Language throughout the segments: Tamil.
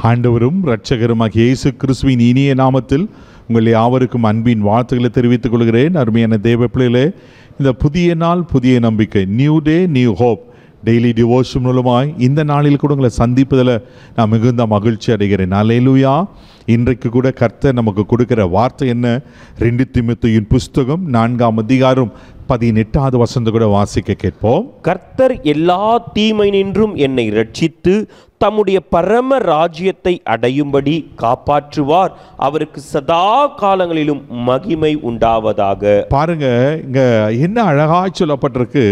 ஆண்டவரும் இரட்சகருமாகிய இயேசு கிறிஸ்துவின் இனிய நாமத்தில் உங்கள் யாவருக்கும் அன்பின் வாழ்த்துக்களை தெரிவித்துக் கொள்கிறேன் அருமையான தேவ பிள்ளைகளே இந்த புதிய நாள் புதிய நம்பிக்கை new day new hope daily devotion மூலமாய் இந்த நாளில் கூட உங்களை சந்திப்பதில் நான் மிகுந்த மகிழ்ச்சி அடைகிறேன் அலையிலுயா இன்றைக்கு கூட கர்த்தர் நமக்கு கொடுக்கிற வார்த்தை என்ன ரெண்டு திமுத்தையின் புஸ்தகம் நான்காம் அதிகாரம் பதினெட்டாவது வசந்த கூட வாசிக்க கேட்போம் கர்த்தர் எல்லா தீமை நின்றும் என்னை ரட்சித்து தம்முடைய பரம ராஜ்யத்தை அடையும்படி காப்பாற்றுவார் அவருக்கு சதா காலங்களிலும் மகிமை உண்டாவதாக பாருங்க இங்க என்ன அழகாய் சொல்லப்பட்டிருக்கு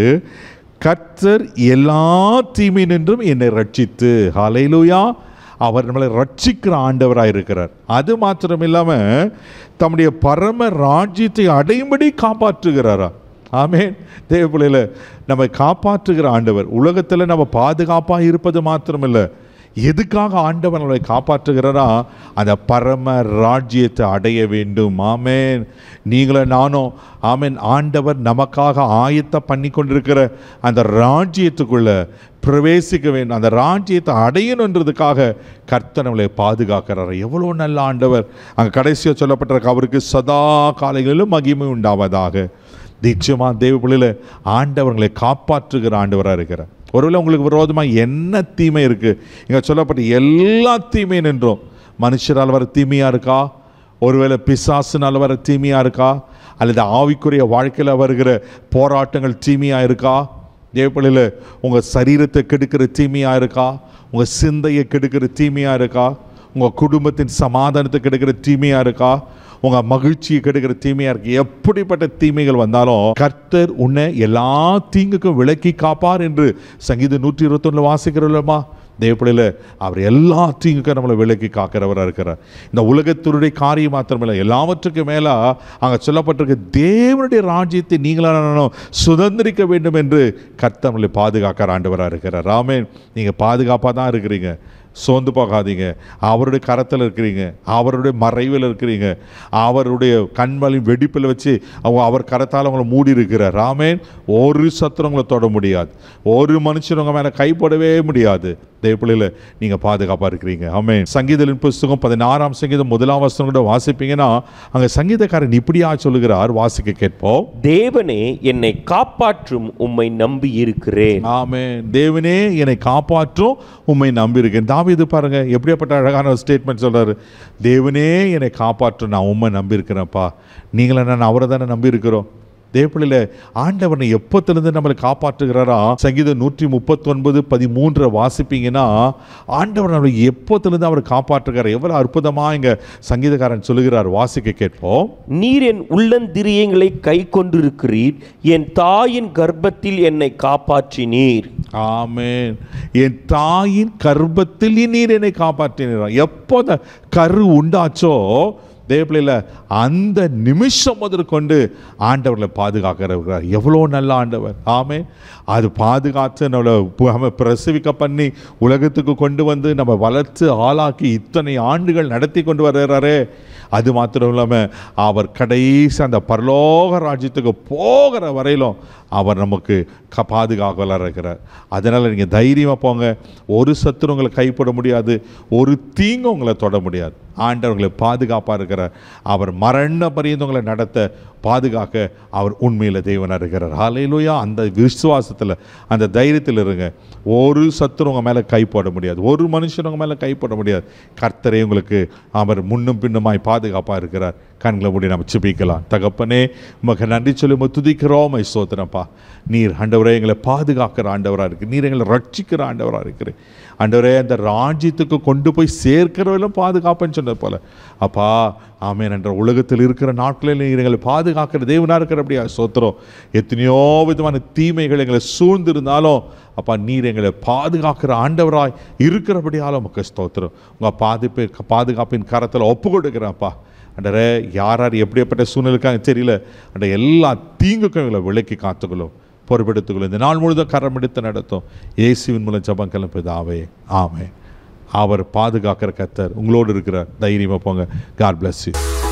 கர்த்தர் எல்லா தீமை நின்றும் என்னை ரட்சித்து ஹalleluya அவர் நம்மளை ரட்சிக்கிற ஆண்டவராக இருக்கிறார் அது மாத்திரம் இல்லாம தம்முடைய பரம ராஜ்யத்தை அடையும்படி காப்பாற்றுகிறாரா ஆமென் தேவப்பிள்ளையில் நம்மை காப்பாற்றுகிற ஆண்டவர் உலகத்தில் நம்ம பாதுகாப்பாக இருப்பது மாத்திரமில்லை எதுக்காக ஆண்டவர் நம்மளை காப்பாற்றுகிறாரா அந்த பரம ராஜ்யத்தை அடைய வேண்டும் ஆமேன் நீங்களும் நானும் ஆமேன் ஆண்டவர் நமக்காக ஆயத்த பண்ணி கொண்டிருக்கிற அந்த ராஜ்யத்துக்குள்ள பிரவேசிக்க வேண்டும் அந்த ராஜ்யத்தை அடையணுன்றதுக்காக கர்த்தர் நம்மளை பாதுகாக்கிறார் எவ்வளோ நல்ல ஆண்டவர் அங்கே கடைசியாக சொல்லப்பட்டிருக்க அவருக்கு சதா காலைகளிலும் மகிமை உண்டாவதாக நிச்சயமாக தேவ பிள்ளையில் ஆண்டவர்களை காப்பாற்றுகிற ஆண்டவராக இருக்கிறார் ஒருவேளை உங்களுக்கு விரோதமாக என்ன தீமை இருக்குது இங்கே சொல்லப்பட்ட எல்லா தீமையும் நின்றோம் மனுஷரால் வர தீமையாக இருக்கா ஒருவேளை பிசாசுனால் வர தீமையாக இருக்கா அல்லது ஆவிக்குரிய வாழ்க்கையில் வருகிற போராட்டங்கள் தீமையாக இருக்கா தேவப்பள்ளியில் உங்கள் சரீரத்தை கெடுக்கிற தீமையாக இருக்கா உங்கள் சிந்தையை கெடுக்கிற தீமையாக இருக்கா உங்கள் குடும்பத்தின் சமாதானத்தை கெடுக்கிற தீமையாக இருக்கா உங்கள் மகிழ்ச்சியை கெடுக்கிற தீமையாக இருக்கு எப்படிப்பட்ட தீமைகள் வந்தாலும் கர்த்தர் உன்னை எல்லா தீங்குக்கும் விலக்கி காப்பார் என்று சங்கீதம் நூற்றி இருபத்தொன்னு வாசிக்கிறோம்மா தேவப்படையில் அவர் எல்லா தீங்குக்கும் நம்மளை விலக்கி காக்கிறவராக இருக்கிறார் இந்த உலகத்தினுடைய காரியம் மாத்திரமில்லை எல்லாவற்றுக்கும் மேலே அங்கே சொல்லப்பட்டிருக்க தேவனுடைய ராஜ்யத்தை நீங்களான சுதந்திரிக்க வேண்டும் என்று கர்த்தர் நம்மளை பாதுகாக்கிற ஆண்டவராக இருக்கிறார் ராமேன் நீங்கள் பாதுகாப்பாக தான் இருக்கிறீங்க சோர்ந்து போகாதீங்க அவருடைய கரத்தில் இருக்கிறீங்க அவருடைய மறைவில் இருக்கிறீங்க அவருடைய கண்மலின் வெடிப்பில் வச்சு அவங்க அவர் கரத்தால் அவங்கள மூடி இருக்கிறார் ராமேன் ஒரு சத்துரம் உங்களை தொட முடியாது ஒரு மனுஷன் உங்க மேலே கைப்படவே முடியாது தேவப்பிள்ளையில் நீங்கள் பாதுகாப்பாக இருக்கிறீங்க ஆமேன் சங்கீதலின் புஸ்தகம் பதினாறாம் சங்கீதம் முதலாம் வசனம் கூட வாசிப்பீங்கன்னா அங்கே சங்கீதக்காரன் இப்படியா சொல்லுகிறார் வாசிக்க கேட்போம் தேவனே என்னை காப்பாற்றும் உம்மை நம்பி இருக்கிறேன் ஆமென் தேவனே என்னை காப்பாற்றும் உம்மை நம்பியிருக்கேன் தாவீது பாருங்க எப்படியாப்பட்ட அழகான ஒரு ஸ்டேட்மெண்ட் சொல்றாரு தேவனே என்னை காப்பாற்றும் நான் உண்மை நம்பியிருக்கிறேன்ப்பா நீங்கள நான் அவரை தானே நம்பியிருக்கிறோம் தேவப்பிள்ளையில் ஆண்டவனை எப்பத்திலிருந்து நம்மளை காப்பாற்றுகிறாரா சங்கீதம் நூற்றி முப்பத்தொன்பது பதிமூன்றை வாசிப்பீங்கன்னா ஆண்டவர் நம்மளை எப்பத்திலிருந்து அவர் காப்பாற்றுகிறார் எவ்வளோ அற்புதமாக இங்கே சங்கீதக்காரன் சொல்லுகிறார் வாசிக்க கேட்போம் நீர் என் உள்ளந்திரியங்களை கை கொண்டிருக்கிறீர் என் தாயின் கர்ப்பத்தில் என்னை காப்பாற்றினீர் ஆமென் என் தாயின் கர்ப்பத்தில் நீர் என்னை காப்பாற்றினார் எப்போ அந்த கரு உண்டாச்சோ தேவப்பிள்ளையில் அந்த நிமிஷம் முதற்கொண்டு ஆண்டவர்களை பாதுகாக்கிறவர் எவ்வளோ நல்ல ஆண்டவர் ஆமே அது பாதுகாத்து நம்மளை பு- நம்ம பிரசவிக்க பண்ணி உலகத்துக்கு கொண்டு வந்து நம்ம வளர்த்து ஆளாக்கி இத்தனை ஆண்டுகள் நடத்தி கொண்டு வர்றாரே அது மாத்திரம் இல்லாமல் அவர் கடைசி அந்த பரலோக ராஜ்யத்துக்கு போகிற வரையிலும் அவர் நமக்கு க பாதுகாக்கலாக இருக்கிறார் அதனால் நீங்கள் தைரியமாக போங்க ஒரு சத்துரு உங்களை கைப்பட முடியாது ஒரு தீங்கும் உங்களை தொட முடியாது ஆண்டவர்களை பாதுகாப்பாக இருக்கிறார் அவர் மரண பரியந்த உங்களை நடத்த பாதுகாக்க அவர் உண்மையில் தேவனாக இருக்கிறார் ஹalleluya அந்த விசுவாசத்தில் அந்த தைரியத்தில் இருங்க ஒரு சத்துரு உங்கள் மேலே கை போட முடியாது ஒரு மனுஷன் உங்கள் மேலே கை போட முடியாது கர்த்தரே உங்களுக்கு அவர் முன்னும் பின்னுமாய் பாதுகாப்பாக இருக்கிறார் கண்களை மூடி நம்ம சுபிக்கலாம் தகப்பனே உமக்கு நன்றி சொல்லி உம்மை துதிக்கிறோம் மை சோதனப்பா நீர் ஆண்டவரே எங்களை பாதுகாக்கிற ஆண்டவராக இருக்கு நீர் எங்களை ரட்சிக்கிற ஆண்டவராக இருக்கிற ஆண்டவரே அந்த ராஜ்யத்துக்கு கொண்டு போய் சேர்க்கிறவர்களும் பாதுகாப்புன்னு சொன்னது போல அப்பா ஆமேன் என்ற உலகத்தில் இருக்கிற நாட்களில் நீர் எங்களை பாதுகாக்கிற தேவனாக இருக்கிறபடியா சோத்திரம் எத்தனையோ விதமான தீமைகள் எங்களை சூழ்ந்திருந்தாலும் அப்பா நீர் எங்களை பாதுகாக்கிற ஆண்டவராய் இருக்கிறபடியாலும் உமக்கு ஸ்தோத்திரம் உங்கள் பாதுப்பு பாதுகாப்பின் கரத்தில் ஒப்பு கொடுக்குறேன்ப்பா அண்டரே யார் யார் எப்படியாப்பட்ட சூழ்நிலை இருக்காங்க தெரியல அந்த எல்லா தீங்குக்கும் எங்களை விலக்கி காத்துக்கொள்ளும் பொறுப்பெடுத்துக்கொள்ளும் இந்த நாள் முழுதும் கரம் எடுத்து நடத்தும் இயேசுவின் மூலம் ஜபம் கிளம்புதாவே ஆமே அவர் பாதுகாக்கிற கத்தர் உங்களோடு இருக்கிறார் தைரியமாக போங்க காட் bless you